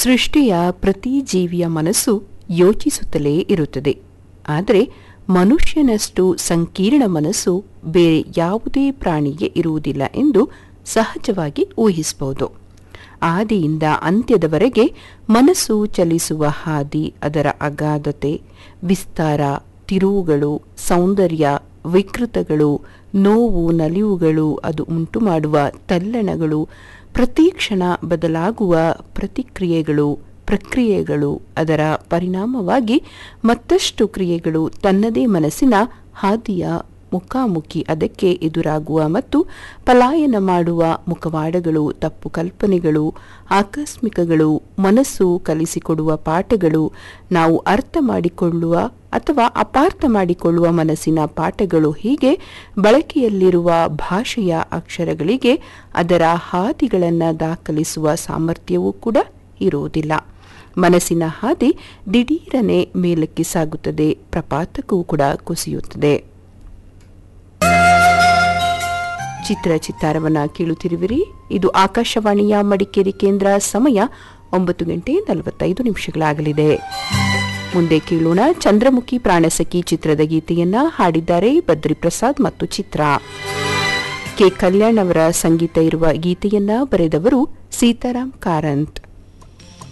ಸೃಷ್ಟಿಯ ಪ್ರತಿ ಜೀವಿಯ ಮನಸ್ಸು ಯೋಚಿಸುತ್ತಲೇ ಇರುತ್ತದೆ ಆದರೆ ಮನುಷ್ಯನಷ್ಟು ಸಂಕೀರ್ಣ ಮನಸ್ಸು ಬೇರೆ ಯಾವುದೇ ಪ್ರಾಣಿಗೆ ಇರುವುದಿಲ್ಲ ಎಂದು ಸಹಜವಾಗಿ ಊಹಿಸಬಹುದು ಆದಿಯಿಂದ ಅಂತ್ಯದವರೆಗೆ ಮನಸ್ಸು ಚಲಿಸುವ ಹಾದಿ ಅದರ ಅಗಾಧತೆ ವಿಸ್ತಾರ ತಿರುವುಗಳು ಸೌಂದರ್ಯ ವಿಕೃತಗಳು ನೋವು ನಲಿವುಗಳು ಅದು ಉಂಟು ಮಾಡುವ ತಲ್ಲಣಗಳು ಪ್ರತಿ ಕ್ಷಣ ಬದಲಾಗುವ ಪ್ರತಿಕ್ರಿಯೆಗಳು ಪ್ರಕ್ರಿಯೆಗಳು ಅದರ ಪರಿಣಾಮವಾಗಿ ಮತ್ತಷ್ಟು ಕ್ರಿಯೆಗಳು ತನ್ನದೇ ಮನಸ್ಸಿನ ಹಾದಿಯ ಮುಖಾಮುಖಿ ಅದಕ್ಕೆ ಎದುರಾಗುವ ಮತ್ತು ಪಲಾಯನ ಮಾಡುವ ಮುಖವಾಡಗಳು ತಪ್ಪು ಕಲ್ಪನೆಗಳು ಆಕಸ್ಮಿಕಗಳು ಮನಸ್ಸು ಕಲಿಸಿಕೊಡುವ ಪಾಠಗಳು ನಾವು ಅರ್ಥ ಮಾಡಿಕೊಳ್ಳುವ ಅಥವಾ ಅಪಾರ್ಥ ಮಾಡಿಕೊಳ್ಳುವ ಮನಸ್ಸಿನ ಪಾಠಗಳು ಹೀಗೆ ಬಳಕೆಯಲ್ಲಿರುವ ಭಾಷೆಯ ಅಕ್ಷರಗಳಿಗೆ ಅದರ ಹಾದಿಗಳನ್ನು ದಾಖಲಿಸುವ ಸಾಮರ್ಥ್ಯವೂ ಕೂಡ ಇರುವುದಿಲ್ಲ ಮನಸ್ಸಿನ ಹಾದಿ ದಿಢೀರನೆ ಮೇಲಕ್ಕೆ ಸಾಗುತ್ತದೆ ಪ್ರಪಾತಕ್ಕೂ ಕೂಡ ಕುಸಿಯುತ್ತದೆ ಚಿತ್ರ ಚಿತ್ತಾರವನ್ನ ಕೇಳುತ್ತಿರುವಿರಿ ಇದು ಆಕಾಶವಾಣಿಯ ಮಡಿಕೇರಿ ಕೇಂದ್ರ ಸಮಯ ಒಂಬತ್ತು ಗಂಟೆ ನಲವತ್ತೈದು ನಿಮಿಷಗಳಾಗಲಿದೆ ಮುಂದೆ ಕೇಳೋಣ ಚಂದ್ರಮುಖಿ ಪ್ರಾಣಸಖಿ ಚಿತ್ರದ ಗೀತೆಯನ್ನ ಹಾಡಿದ್ದಾರೆ ಬದ್ರಿ ಪ್ರಸಾದ್ ಮತ್ತು ಚಿತ್ರ ಕೆ ಕಲ್ಯಾಣ್ ಅವರ ಸಂಗೀತ ಇರುವ ಗೀತೆಯನ್ನ ಬರೆದವರು ಸೀತಾರಾಮ್ ಕಾರಂತ್